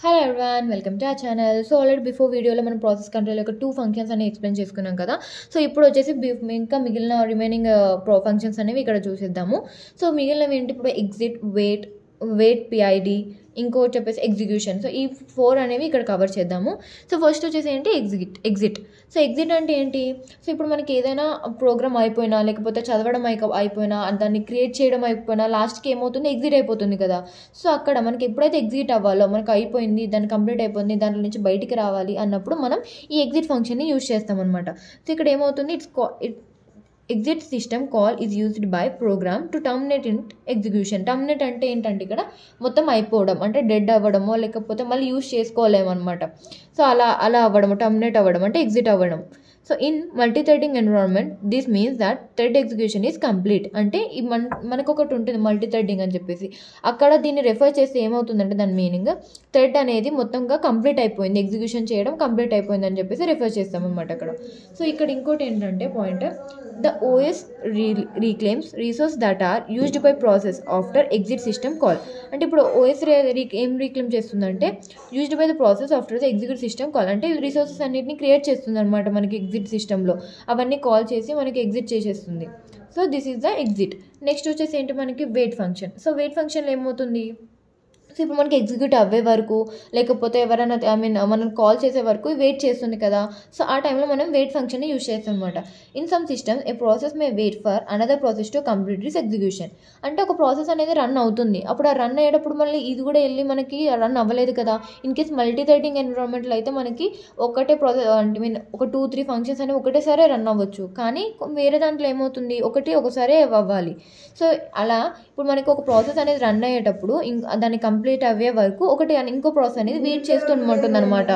hello everyone welcome to a channel so already before వీడియోలో మనం process control యొక్క two functions అనేవి explain చేసుకున్నాం కదా సో ఇప్పుడు వచ్చేసి బి- ఇంకా మిగిలిన రిమైనింగ్ ప్రో ఫంక్షన్స్ అనేవి ఇక్కడ చూసేద్దాము సో మిగిలినవి ఏంటి ఇప్పుడు ఎగ్జిట్ వెయిట్ వెయిట్ పిఐడి ఇంకోటి చెప్పేసి ఎగ్జిక్యూషన్ సో ఈ ఫోర్ అనేవి ఇక్కడ కవర్ చేద్దాము సో ఫస్ట్ వచ్చేసి ఏంటి ఎగ్జిట్ ఎగ్జిట్ సో ఎగ్జిట్ అంటే ఏంటి సో ఇప్పుడు మనకి ఏదైనా ప్రోగ్రామ్ అయిపోయినా లేకపోతే చదవడం అయిపో అయిపోయినా దాన్ని క్రియేట్ చేయడం అయిపోయినా లాస్ట్కి ఏమవుతుంది ఎగ్జిట్ అయిపోతుంది కదా సో అక్కడ మనకి ఎప్పుడైతే ఎగ్జిట్ అవ్వాలో మనకు అయిపోయింది దాన్ని కంప్లీట్ అయిపోయింది దాంట్లో నుంచి బయటికి రావాలి అన్నప్పుడు మనం ఈ ఎగ్జిట్ ఫంక్షన్ని యూజ్ చేస్తాం అనమాట సో ఇక్కడ ఏమవుతుంది it's it exit system call is used by program to terminate in execution terminate అంటే ఏంటంటే ఇక్కడ మొత్తం అయిపోవడం అంటే డెడ్ అవ్వడమో లేకపోతే మళ్ళీ యూజ్ చేసుకోలేమన్నమాట సో అలా అలా అవ్వడం టర్మినేట్ అవ్వడం అంటే ఎగ్జిట్ అవ్వడం so in multi threading environment this means that thread execution is complete అంటే ఈ మన మనకు ఒకటి ఉంటుంది మల్టీ థ్రెడ్డింగ్ అని చెప్పేసి అక్కడ దీన్ని రెఫర్ చేస్తే ఏమవుతుందంటే దాని మీనింగ్ థ్రెడ్ అనేది మొత్తంగా కంప్లీట్ అయిపోయింది ఎగ్జిక్యూషన్ చేయడం కంప్లీట్ అయిపోయింది అని చెప్పేసి రెఫర్ చేస్తాం అనమాట అక్కడ సో ఇక్కడ ఇంకోటి ఏంటంటే point the OS re reclaims resource that are used by process after exit system call అంటే ఇప్పుడు ఓఎస్ ఏం రీక్లెయిమ్ చేస్తుందంటే used by the process after the execute system call అంటే రిసోర్సెస్ అన్నిటిని క్రియేట్ చేస్తుంది అనమాట మనకి ఎగ్జిట్ సిస్టంలో అవన్నీ కాల్ చేసి మనకి ఎగ్జిట్ చేసేస్తుంది so this is the exit next వచ్చేసి ఏంటి మనకి వెయిట్ ఫంక్షన్ సో వెయిట్ ఫంక్షన్లో ఏమవుతుంది సో ఇప్పుడు మనకి ఎగ్జిక్యూట్ అవ్వే వరకు లేకపోతే ఎవరైనా ఐ మీన్ మనం కాల్ చేసే వరకు వెయిట్ చేస్తుంది కదా సో ఆ టైంలో మనం వెయిట్ ఫంక్షన్ని యూజ్ చేస్తాం అనమాట in some systems a process may wait for another process to complete this execution అంటే ఒక ప్రాసెస్ అనేది రన్ అవుతుంది అప్పుడు ఆ రన్ అయ్యేటప్పుడు మళ్ళీ ఇది కూడా వెళ్ళి మనకి రన్ అవ్వలేదు కదా ఇన్ కేస్ మల్టీ థ్రెడింగ్ ఎన్విరాన్మెంట్లో అయితే మనకి ఒకటే ప్రాసెస్ ఐ మీన్ ఒక టూ త్రీ ఫంక్షన్స్ అనేవి ఒకటేసారి రన్ అవ్వచ్చు కానీ వేరే దాంట్లో ఏమవుతుంది ఒకటి ఒకసారి అవ్వాలి సో అలా ఇప్పుడు మనకి ఒక ప్రాసెస్ అనేది రన్ అయ్యేటప్పుడు ఇం- దాన్ని కంప్లీట్ అయ్యే వరకు ఒకటి అని ఇంకో ప్రాసెస్ అనేది వెయిట్ చేస్తూ ఉంటుంది అనమాట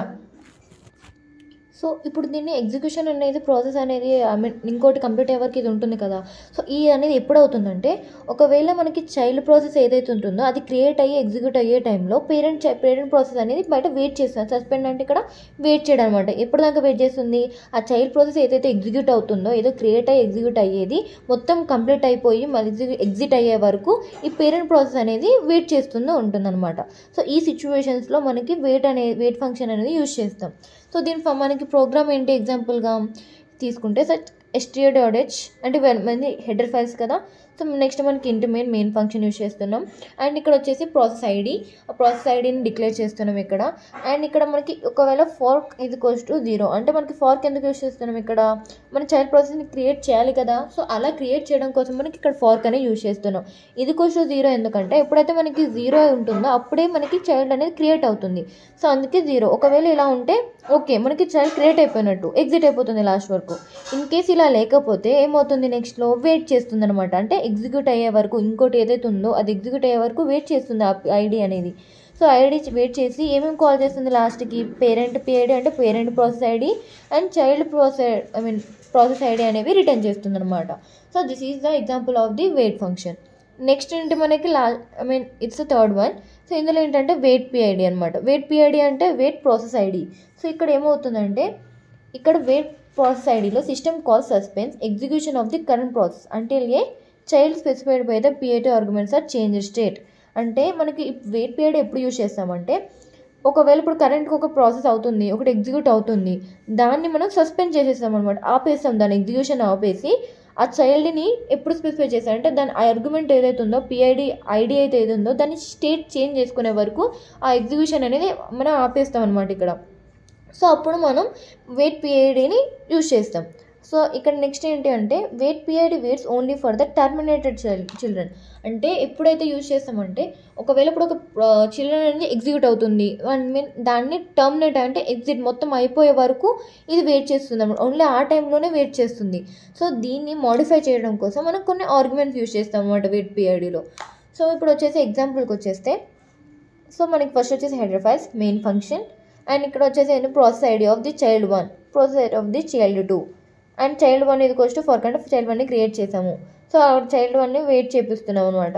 సో ఇప్పుడు దీన్ని ఎగ్జిక్యూషన్ అనేది ప్రాసెస్ అనేది ఐ మీన్ ఇంకోటి కంప్లీట్ అయ్యే వరకు ఇది ఉంటుంది కదా సో ఈ అనేది ఎప్పుడు అవుతుందంటే ఒకవేళ మనకి చైల్డ్ ప్రాసెస్ ఏదైతే ఉంటుందో అది క్రియేట్ అయ్యి ఎగ్జిక్యూట్ అయ్యే టైంలో పేరెంట్ పేరెంట్ ప్రాసెస్ అనేది బయట వెయిట్ చేస్తుంది సస్పెండ్ అంటే ఇక్కడ వెయిట్ చేయడం అనమాట ఎప్పుడు దాకా వెయిట్ చేస్తుంది ఆ చైల్డ్ ప్రాసెస్ ఏదైతే ఎగ్జిక్యూట్ అవుతుందో ఏదో క్రియేట్ అయ్యి ఎగ్జిక్యూట్ అయ్యేది మొత్తం కంప్లీట్ అయిపోయి మళ్ళీ ఎగ్జిట్ అయ్యే వరకు ఈ పేరెంట్ ప్రాసెస్ అనేది వెయిట్ చేస్తుందో ఉంటుందన్నమాట సో ఈ సిచ్యువేషన్స్లో మనకి వెయిట్ అనే వెయిట్ ఫంక్షన్ అనేది యూజ్ చేస్తాం సో దీని ఫ- మనకి ప్రోగ్రామ్ ఏంటి ఎగ్జాంపుల్గా తీసుకుంటే సచ్ ఎస్టీఓడాడెచ్ అంటే మనది హెడర్ ఫైల్స్ కదా సో నెక్స్ట్ మనకి int main main function use చేస్తున్నాం అండ్ ఇక్కడ వచ్చేసి ప్రాసెస్ ఐడి ఆ ప్రాసెస్ ఐడిని డిక్లేర్ చేస్తున్నాం ఇక్కడ అండ్ ఇక్కడ మనకి ఒకవేళ ఫార్క్ ఇది కోస్ టు జీరో అంటే మనకి ఫార్క్ ఎందుకు యూజ్ చేస్తున్నాం ఇక్కడ మన చైల్డ్ ప్రాసెస్ని క్రియేట్ చేయాలి కదా సో అలా క్రియేట్ చేయడం కోసం మనకి ఇక్కడ ఫార్క్ అనేది యూజ్ చేస్తున్నాం ఇది కోస్ టు జీరో ఎందుకంటే ఎప్పుడైతే మనకి జీరో ఉంటుందో అప్పుడే మనకి చైల్డ్ అనేది క్రియేట్ అవుతుంది సో అందుకే జీరో ఒకవేళ ఇలా ఉంటే ఓకే మనకి చైల్డ్ క్రియేట్ అయిపోయినట్టు ఎగ్జిట్ అయిపోతుంది లాస్ట్ వరకు ఇన్ కేస్ ఇలా లేకపోతే ఏమవుతుంది నెక్స్ట్లో వెయిట్ చేస్తుంది అనమాట అంటే ఎగ్జిక్యూట్ అయ్యే వరకు ఇంకోటి ఏదైతే ఉందో అది ఎగ్జిక్యూట్ అయ్యే వరకు వెయిట్ చేస్తుంది ఆ ఐడి అనేది సో ఐడి వెయిట్ చేసి ఏమేమి కాల్ చేస్తుంది లాస్ట్కి పేరెంట్ పిఐడి అంటే parent process ID and child process I mean process ID అనేవి రిటర్న్ చేస్తుంది అనమాట so this is the example of the wait function next ఏంటి మనకి లా I mean it's third one so ఇందులో ఏంటంటే వెయిట్ పిఐడి అనమాట వెయిట్ పిఐడి అంటే వెయిట్ ప్రాసెస్ ఐడి సో ఇక్కడ ఏమవుతుందంటే ఇక్కడ వెయిట్ ప్రాసెస్ ఐడిలో system call suspends execution of the current process అంటే a child specified by the PID arguments are change state అంటే మనకి వెయిట్ పీరియడ్ ఎప్పుడు యూజ్ చేస్తామంటే ఒకవేళ ఇప్పుడు కరెంట్కి ఒక ప్రాసెస్ అవుతుంది ఒకటి ఎగ్జిక్యూట్ అవుతుంది దాన్ని మనం సస్పెండ్ చేసేస్తాం అనమాట ఆపేస్తాం దాని ఎగ్జిక్యూషన్ ఆపేసి ఆ చైల్డ్ని ఎప్పుడు స్పెసిఫై చేస్తారంటే దాని ఆర్గ్యుమెంట్ ఏదైతే ఉందో పిఐడి ఐడి అయితే ఏది ఉందో దాన్ని స్టేట్ చేంజ్ చేసుకునే వరకు ఆ ఎగ్జిక్యూషన్ అనేది మనం ఆపేస్తాం అనమాట ఇక్కడ సో అప్పుడు మనం వెయిట్ పిఐడిని యూజ్ చేస్తాం సో ఇక్కడ నెక్స్ట్ ఏంటి అంటే wait PID waits only for the terminated children అంటే ఎప్పుడైతే యూజ్ చేస్తామంటే ఒకవేళ ఇప్పుడు ఒక చిల్డ్రన్ అనేది ఎగ్జిక్యూట్ అవుతుంది ఐ మీన్ దాన్ని టర్మినేట్ అంటే ఎగ్జిట్ మొత్తం అయిపోయే వరకు ఇది వెయిట్ చేస్తుంది అన్నమాట ఓన్లీ ఆ టైంలోనే వెయిట్ చేస్తుంది సో దీన్ని మోడిఫై చేయడం కోసం మనం కొన్ని ఆర్గ్యుమెంట్స్ యూజ్ చేస్తాం అనమాట వెయిట్ పిఐడిలో సో ఇప్పుడు వచ్చేసి ఎగ్జాంపుల్కి వచ్చేస్తే సో మనకి ఫస్ట్ వచ్చేసి header files main function and ఇక్కడ వచ్చేసి ఏంటి process ID of the child one process ID of the child two and child one ఇది కోస్ట్ ఫర్ అంటే చైల్డ్ వన్ని క్రియేట్ చేసాము సో ఆ చైల్డ్ వన్ని వెయిట్ చేపిస్తున్నాం అనమాట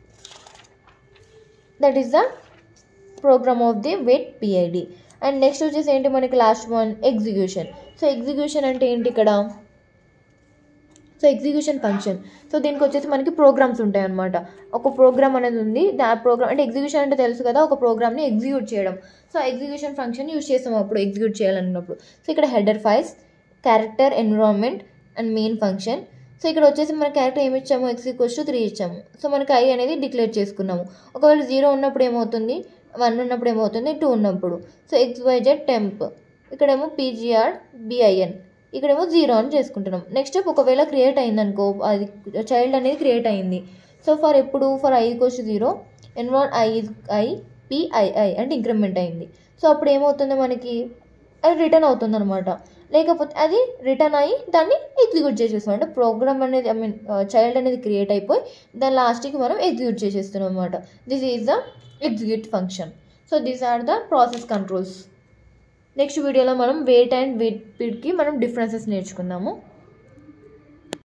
that is the program of the wait PID and next వచ్చేసి ఏంటి మనకి last one execution so execution అంటే ఏంటి ఇక్కడ సో ఎగ్జిక్యూషన్ ఫంక్షన్ సో దీనికి వచ్చేసి మనకి ప్రోగ్రామ్స్ ఉంటాయి అనమాట ఒక ప్రోగ్రామ్ అనేది ఉంది దా ప్రోగ్రామ్ అంటే ఎగ్జిక్యూషన్ అంటే తెలుసు కదా ఒక ప్రోగ్రామ్ని ఎగ్జిక్యూట్ చేయడం సో ఎగ్జిక్యూషన్ ఫంక్షన్ యూస్ చేస్తాం అప్పుడు ఎగ్జిక్యూట్ చేయాలన్నప్పుడు సో ఇక్కడ header files character environment and main function so ఇక్కడ వచ్చేసి మన క్యారెక్టర్ ఏమి ఇచ్చాము ఎక్స్ ఈక్వల్స్ టు త్రీ ఇచ్చాము సో మనకి ఐ అనేది డిక్లేర్ చేసుకున్నాము ఒకవేళ జీరో ఉన్నప్పుడు ఏమవుతుంది వన్ ఉన్నప్పుడు ఏమవుతుంది టూ ఉన్నప్పుడు so X Y Z temp ఇక్కడేమో పీజీఆర్ బిఐఎన్ ఇక్కడేమో జీరో అని చేసుకుంటున్నాం నెక్స్ట్ స్టెప్ ఒకవేళ క్రియేట్ అయిందనుకో అది చైల్డ్ అనేది క్రియేట్ అయింది సో ఫర్ ఎప్పుడు for I equals to zero ఎన్వాన్ ఐ ఐ పిఐఐ అంటే ఇంక్రిమెంట్ అయింది సో అప్పుడు ఏమవుతుంది మనకి అది రిటర్న్ అవుతుంది అనమాట లేకపోతే అది రిటర్న్ అయ్యి దాన్ని ఎగ్జిక్యూట్ చేసేస్తాం అంటే ప్రోగ్రామ్ అనేది ఐ మీన్ చైల్డ్ అనేది క్రియేట్ అయిపోయి దాని లాస్ట్కి మనం ఎగ్జిక్యూట్ చేసేస్తున్నాం అనమాట this is the execute function so these are the process controls next వీడియోలో మనం వెయిట్ అండ్ వెయిట్ పీడ్కి మనం డిఫరెన్సెస్ నేర్చుకుందాము